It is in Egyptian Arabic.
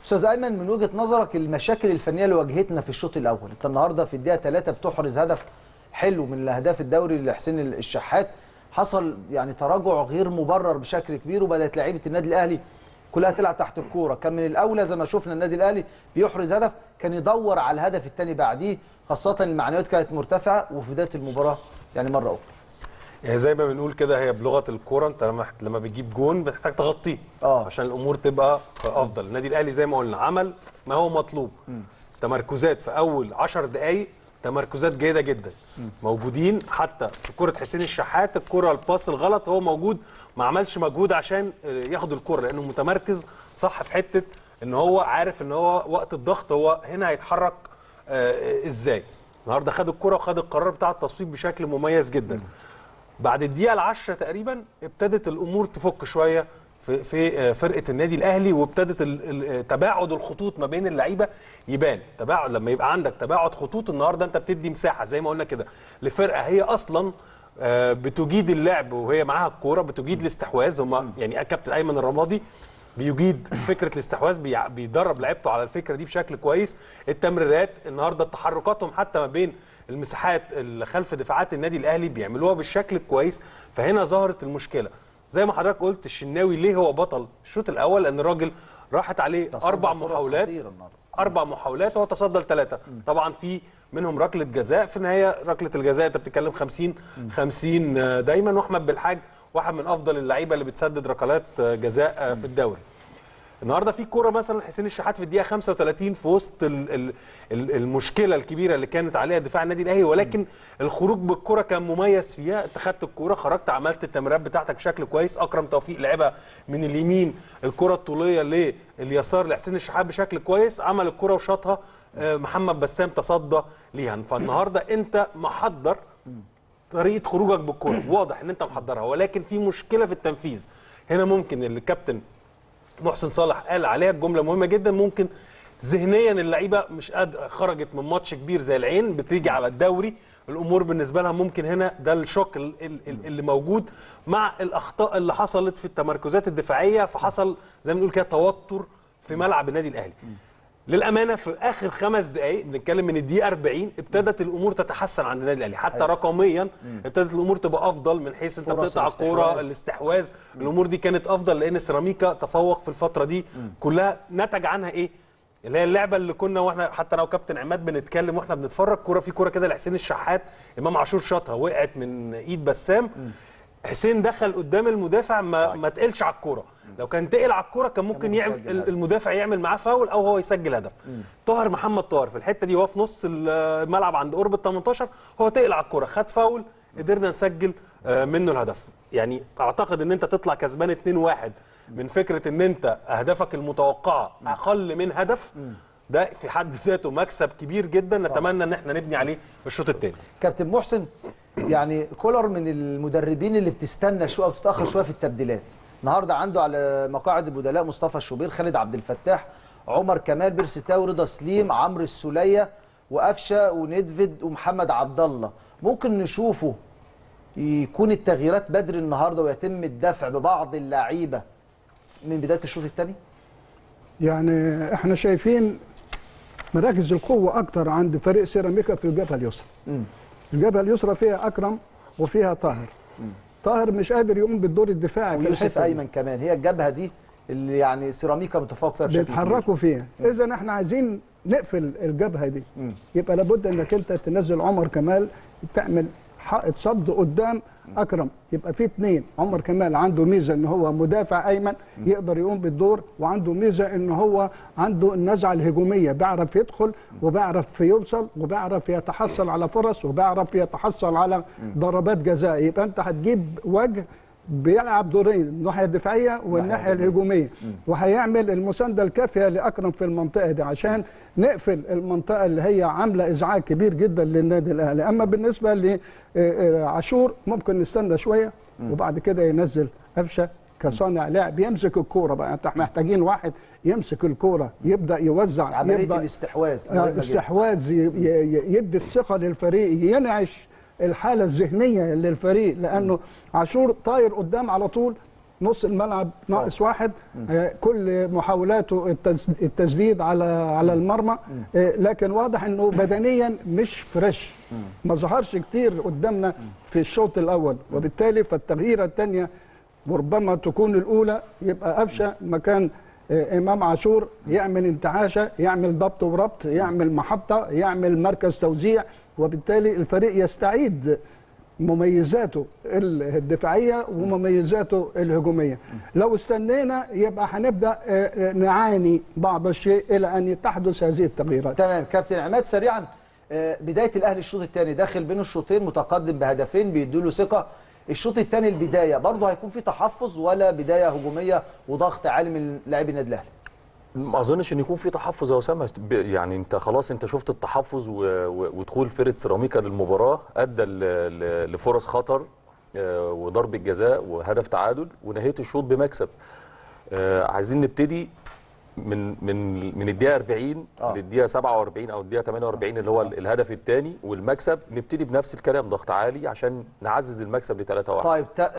استاذ ايمن من وجهه نظرك المشاكل الفنيه اللي واجهتنا في الشوط الاول انت النهارده في الدقيقه 3 بتحرز هدف حلو من الاهداف الدوري لحسين الشحات حصل يعني تراجع غير مبرر بشكل كبير وبدات لعيبه النادي الاهلي كلها تلعب تحت الكوره كان من الاولى زي ما شفنا النادي الاهلي بيحرز هدف كان يدور على الهدف الثاني بعديه خاصه المعنويات كانت مرتفعه وفي بدايه المباراه يعني مره اخرى يعني زي ما بنقول كده هي بلغه الكوره انت لما لما بتجيب جون بتحتاج تغطيه آه. عشان الامور تبقى افضل النادي الاهلي زي ما قلنا عمل ما هو مطلوب تمركزات في اول 10 دقائق تمركزات جيده جدا موجودين حتى في كره حسين الشحات الكره الباس الغلط هو موجود ما عملش مجهود عشان آه، ياخد الكره لانه متمركز صح في حته ان هو عارف ان هو وقت الضغط هو هنا هيتحرك آه، ازاي النهارده خد الكره وخد القرار بتاع التصويب بشكل مميز جدا بعد الدقيقه العشرة تقريبا ابتدت الامور تفك شويه في في آه، فرقه النادي الاهلي وابتدت ال- ال- آه، تباعد الخطوط ما بين اللعيبه يبان تباعد لما يبقى عندك تباعد خطوط النهارده انت بتدي مساحه زي ما قلنا كده لفرقه هي اصلا آه، بتجيد اللعب وهي معاها الكوره بتجيد الاستحواذ هم يعني كابتن ايمن الرمادي بيجيد فكره الاستحواذ بيع- بيدرب لعيبته على الفكره دي بشكل كويس التمريرات النهارده تحركاتهم حتى ما بين المساحات اللي خلف دفاعات النادي الاهلي بيعملوها بالشكل الكويس فهنا ظهرت المشكله زي ما حضرتك قلت الشناوي ليه هو بطل الشوط الاول لان الراجل راحت عليه تصدى اربع فرص محاولات خطيرة النهاردة. اربع محاولات هو تصدى لثلاثه طبعا في منهم ركله جزاء في النهايه ركله الجزاء انت بتتكلم 50 50 دايما واحمد بالحاج واحد من افضل اللعيبه اللي بتسدد ركلات جزاء في الدوري النهارده في كوره مثلا حسين الشحات في الدقيقه 35 في وسط ال ال ال المشكله الكبيره اللي كانت عليها دفاع النادي الاهلي ولكن الخروج بالكوره كان مميز فيها انت خدت الكوره خرجت عملت التمريرات بتاعتك بشكل كويس اكرم توفيق لعبها من اليمين الكره الطوليه لليسار لحسين الشحات بشكل كويس عمل الكوره وشاطها آه، محمد بسام تصدى ليها فالنهارده انت محضر طريقه خروجك بالكوره واضح ان انت محضرها ولكن في مشكله في التنفيذ هنا ممكن الكابتن محسن صالح قال عليها الجمله مهمه جدا ممكن ذهنيا اللعيبه مش قادره خرجت من ماتش كبير زي العين بتيجي على الدوري الامور بالنسبه لها ممكن هنا ده الشوك ال- ال- ال- اللي موجود مع الاخطاء اللي حصلت في التمركزات الدفاعيه فحصل زي ما بنقول كده توتر في ملعب النادي الاهلي للامانه في اخر خمس دقائق بنتكلم من الدقيقه 40 ابتدت الامور تتحسن عند النادي الاهلي حتى رقميا ابتدت الامور تبقى افضل من حيث انت فرص بتقطع الاستحواذ. الكوره الاستحواذ الامور دي كانت افضل لان سيراميكا تفوق في الفتره دي كلها نتج عنها ايه اللي هي اللعبه اللي كنا واحنا حتى انا وكابتن عماد بنتكلم واحنا بنتفرج كوره في كوره كده لحسين الشحات امام عاشور شاطها وقعت من ايد بسام حسين دخل قدام المدافع ما ما تقلش على الكوره لو كان تقل على الكوره كان ممكن ممكن يعمل يسجل هدف. المدافع يعمل معاه فاول او هو يسجل هدف طاهر محمد طاهر في الحته دي وهو في نص الملعب عند قرب ال 18 هو تقل على الكوره خد فاول قدرنا نسجل آه، منه الهدف يعني اعتقد ان انت تطلع كسبان 2-1 من فكره ان انت اهدافك المتوقعه اقل من هدف ده في حد ذاته مكسب كبير جدا نتمنى ان احنا نبني عليه الشوط الثاني كابتن محسن يعني كولر من المدربين اللي بتستنى شويه او بتتاخر شويه في التبديلات النهارده عنده على مقاعد البدلاء مصطفى الشوبير خالد عبد الفتاح عمر كمال بيرسي تاو رضا سليم عمرو السوليه وقفشه وندفيد ومحمد عبد الله ممكن نشوفه يكون التغييرات بدري النهارده ويتم الدفع ببعض اللعيبه من بدايه الشوط الثاني يعني احنا شايفين مراكز القوة أكتر عند فريق سيراميكا في الجبهة اليسرى. الجبهة اليسرى فيها أكرم وفيها طاهر. طاهر مش قادر يقوم بالدور الدفاعي في ويوسف الحتة دي. ايمن كمان هي الجبهه دي اللي يعني سيراميكا متفوق فيها بشكل كبير. بيتحركوا فيها اذا احنا عايزين نقفل الجبهه دي يبقى لابد انك انت تنزل عمر كمال تعمل حائط صد قدام اكرم يبقى في اثنين عمر كمال عنده ميزه ان هو مدافع ايمن يقدر يقوم بالدور وعنده ميزه ان هو عنده النزعه الهجوميه بيعرف يدخل وبيعرف يوصل وبيعرف يتحصل على فرص وبيعرف يتحصل على ضربات جزاء يبقى انت هتجيب وجه بيلعب دورين الناحيه الدفاعيه والناحيه الهجوميه وهيعمل المسانده الكافيه لاكرم في المنطقه دي عشان نقفل المنطقه اللي هي عامله ازعاج كبير جدا للنادي الاهلي اما بالنسبه لعاشور ممكن نستنى شويه وبعد كده ينزل قفشه كصانع لعب يمسك الكوره بقى انت محتاجين واحد يمسك الكوره يبدا يوزع عمليه يبدا الاستحواذ آه، مهمة جداً. استحواذ ي- ي- يدي الثقه للفريق ينعش الحاله الذهنيه للفريق لانه عاشور طاير قدام على طول نص الملعب ناقص واحد آه، كل محاولاته التس- التسديد على على المرمى آه، لكن واضح انه بدنيا مش فريش ما ظهرش كتير قدامنا في الشوط الاول وبالتالي فالتغييره الثانيه وربما تكون الاولى يبقى قفشه مكان آه، امام عاشور يعمل انتعاشه يعمل ضبط وربط يعمل محطه يعمل مركز توزيع وبالتالي الفريق يستعيد مميزاته الدفاعيه ومميزاته الهجوميه لو استنينا يبقى هنبدا آه، آه، نعاني بعض الشيء الى ان تحدث هذه التغييرات تمام كابتن عماد سريعا آه، بدايه الاهلي الشوط الثاني داخل بين الشوطين متقدم بهدفين بيدوا له ثقه الشوط الثاني البدايه برضه هيكون في تحفظ ولا بدايه هجوميه وضغط عالي من لاعبي النادي الاهلي ما اظنش ان يكون في تحفظ يا اسامه ب- يعني انت خلاص انت شفت التحفظ و- و- ودخول فرقه سيراميكا للمباراه ادى ل- ل- لفرص خطر آه، وضربه جزاء وهدف تعادل ونهيت الشوط بمكسب آه، عايزين نبتدي من من من الدقيقه 40 آه. للدقيقه 47 او الدقيقه 48 اللي هو الهدف الثاني والمكسب نبتدي بنفس الكلام ضغط عالي عشان نعزز المكسب ل 3 1 طيب تا-